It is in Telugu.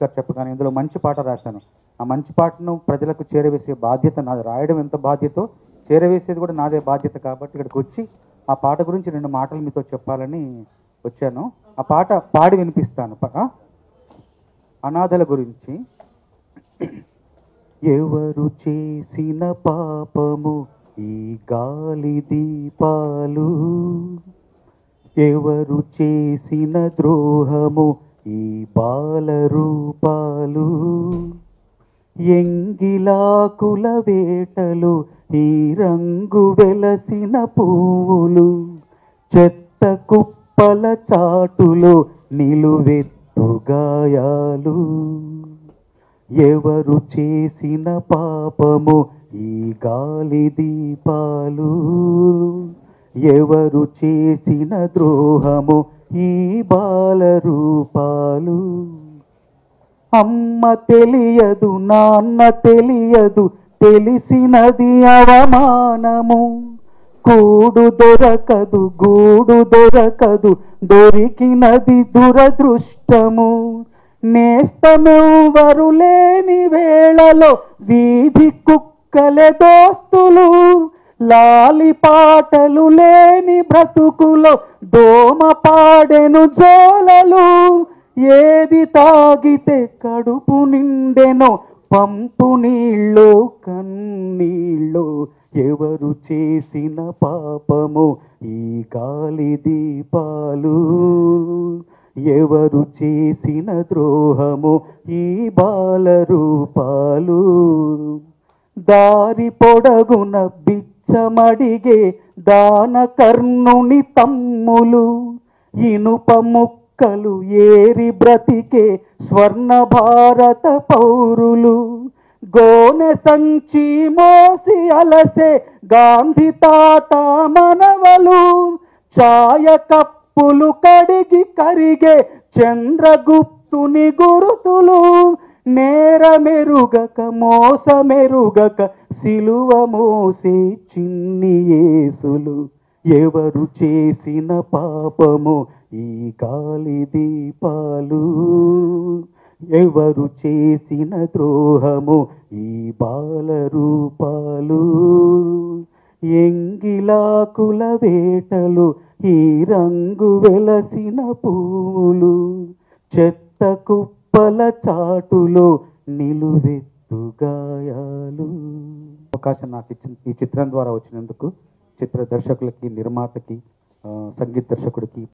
గారు చెప్పగానే ఇందులో మంచి పాట రాశాను ఆ మంచి పాటను ప్రజలకు చేరవేసే బాధ్యత నాది రాయడం ఎంత బాధ్యతో చేరవేసేది కూడా నాదే బాధ్యత కాబట్టి ఇక్కడికి వచ్చి ఆ పాట గురించి రెండు మాటలు మీతో చెప్పాలని వచ్చాను ఆ పాట పాడి వినిపిస్తాను ప- ఆ? అనాథల గురించి ఎవరు చేసిన పాపము ఈ గాలి దీపాలు ఎవరు చేసిన ద్రోహము ఈ బాల రూపాలు ఎంగిలాకుల వేటలు ఈ రంగు వెలసిన పువ్వులు చెత్త కుప్పల చాటులో నిలువెత్తు గాయాలు ఎవరు చేసిన పాపము ఈ గాలి దీపాలు ఎవరు చేసిన ద్రోహము ఈ బాల రూపాలు అమ్మ తెలియదు నాన్న తెలియదు తెలిసినది అవమానము కూడు దొరకదు గూడు దొరకదు దొరికినది దురదృష్టము నేస్తమెవ్వరు లేని వేళలో వీధి కుక్కలే దోస్తులు లాలి పాటలు లేని బ్రతుకులో దోమ పాడెను జోలలు ఏది తాగితే కడుపు నిండెనో పంపు నీళ్ళు కన్నీళ్ళు ఎవరు చేసిన పాపము ఈ గాలి దీపాలు ఎవరు చేసిన ద్రోహము ఈ బాల రూపాలు దారి పొడగున బిచ్చమడిగే దాన కర్ణుని తమ్ములు ఇనుప ముక్కలు ఏరి బ్రతికే స్వర్ణ భారత పౌరులు గోనె సంచి మోసి అలసే గాంధీ తాత మనవలు ఛాయ కప్పులు కడిగి కరిగే చంద్రగుప్తుని గురుతులు నేరమెరుగక మోసమెరుగక సిలువ మోసే చిన్ని యేసులు ఎవరు చేసిన పాపము ఈ గాలి దీపాలు ఎవరు చేసిన ద్రోహము ఈ బాల రూపాలు ఎంగిలాకుల వేటలు ఈ రంగు వెలసిన పూలు చెత్త కుప్పల చాటులో నిలువెత్తు గాయాలు అవకాశం నాకు ఇచ్చిన ఈ చిత్రం ద్వారా వచ్చినందుకు చిత్ర దర్శకులకి నిర్మాతకి ఆ, సంగీత దర్శకుడికి